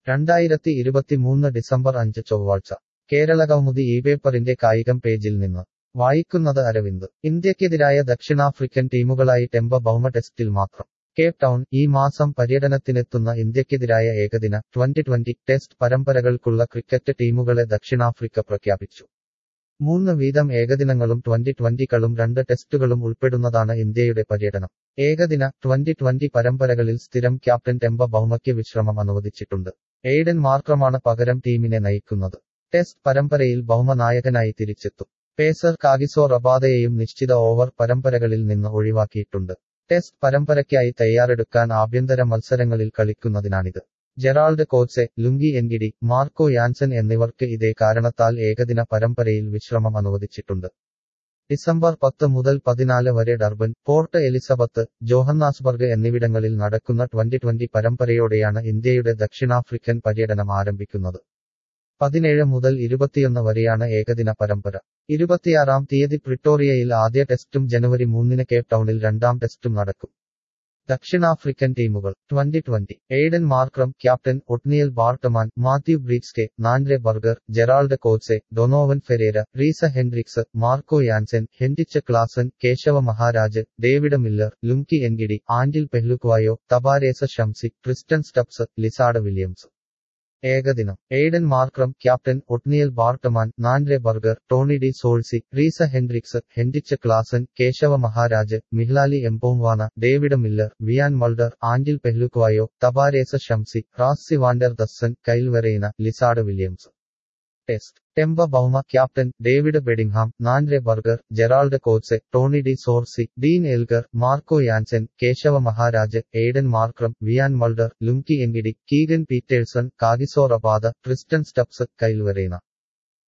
രണ്ടായിരത്തി ഇരുപത്തിമൂന്ന് ഡിസംബർ അഞ്ച് ചൊവ്വാഴ്ച കേരള കൗമുദി ഈ പേപ്പറിന്റെ കായികം പേജിൽ നിന്ന് വായിക്കുന്നത് അരവിന്ദ് ഇന്ത്യക്കെതിരായ ദക്ഷിണാഫ്രിക്കൻ ടീമുകളായി ടെമ്പ ബൗമ ടെസ്റ്റിൽ മാത്രം കേപ്പ് ടൗൺ ഈ മാസം പര്യടനത്തിനെത്തുന്ന ഇന്ത്യക്കെതിരായ ഏകദിന ട്വന്റി ട്വന്റി ടെസ്റ്റ് പരമ്പരകൾക്കുള്ള ക്രിക്കറ്റ് ടീമുകളെ ദക്ഷിണാഫ്രിക്ക പ്രഖ്യാപിച്ചു മൂന്ന് വീതം ഏകദിനങ്ങളും ട്വന്റി ട്വന്റികളും രണ്ട് ടെസ്റ്റുകളും ഉൾപ്പെടുന്നതാണ് ഇന്ത്യയുടെ പര്യടനം ഏകദിന ട്വന്റി ട്വന്റി പരമ്പരകളിൽ സ്ഥിരം ക്യാപ്റ്റൻ ടെമ്പ ബൗമയ്ക്ക് വിശ്രമം അനുവദിച്ചിട്ടുണ്ട് എയ്ഡൻ മാർക്രമാണ് പകരം ടീമിനെ നയിക്കുന്നത് ടെസ്റ്റ് പരമ്പരയിൽ ബൗമ നായകനായി തിരിച്ചെത്തും പേസർ കാഗിസോ റബാദയെയും നിശ്ചിത ഓവർ പരമ്പരകളിൽ നിന്ന് ഒഴിവാക്കിയിട്ടുണ്ട് ടെസ്റ്റ് പരമ്പരയ്ക്കായി തയ്യാറെടുക്കാൻ ആഭ്യന്തര മത്സരങ്ങളിൽ കളിക്കുന്നതിനാണിത് Gerald Coetzee Lungi Ngidi Marco Jansen എന്നിവർക്ക് ഇതേ കാരണത്താൽ ഏകദിന പരമ്പരയിൽ വിശ്രമം അനുവദിച്ചിട്ടുണ്ട് ഡിസംബർ പത്ത് മുതൽ പതിനാല് വരെ ഡർബൻ പോർട്ട് എലിസബത്ത് ജോഹന്നാസ്ബർഗ് എന്നിവിടങ്ങളിൽ നടക്കുന്ന ട്വന്റി ട്വന്റി പരമ്പരയോടെയാണ് ഇന്ത്യയുടെ ദക്ഷിണാഫ്രിക്കൻ പര്യടനം ആരംഭിക്കുന്നത് പതിനേഴ് മുതൽ ഇരുപത്തിയൊന്ന് വരെയാണ് ഏകദിന പരമ്പര ഇരുപത്തിയാറാം തീയതി പ്രിട്ടോറിയയിൽ ആദ്യ ടെസ്റ്റും ജനുവരി മൂന്നിന് കേപ്പ് ടൗണിൽ രണ്ടാം ടെസ്റ്റും നടക്കും ദക്ഷിണാഫ്രിക്കൻ ടീമുകൾ twenty twenty Aiden Markram captain Ottneil Baartman Matthew Breetzke Nandre Burger Gerald Coetzee Donovan Ferreira Reeza Hendricks Marco Jansen Heinrich Klaasen Keshav Maharaj David Miller Lungi Ngidi Andile Phehlukwayo Tabraiz Shamsi Tristan Stubbs Lizaad Williams ഏകദിനം Aiden Markram captain Ottneil Baartman Nandre Burger Tony de Zorzi Reeza Hendricks Heinrich Klaasen Keshav Maharaj Mihlali Mpongwana David Miller Wiaan Mulder Andile Phehlukwayo Tabraiz Shamsi Rassie van der Dussen കൈൽവെറൈന lizard Williams test Temba Bavuma captain David Bedingham Nandre Burger Gerald Coetzee Tony de Zorzi Dean Elgar Marco Jansen Keshav Maharaj Aiden Markram Wiaan Mulder Lungi Ngidi Keegan Petersen Kagiso Rabada Tristan Stubbs കൈൽവെറൈന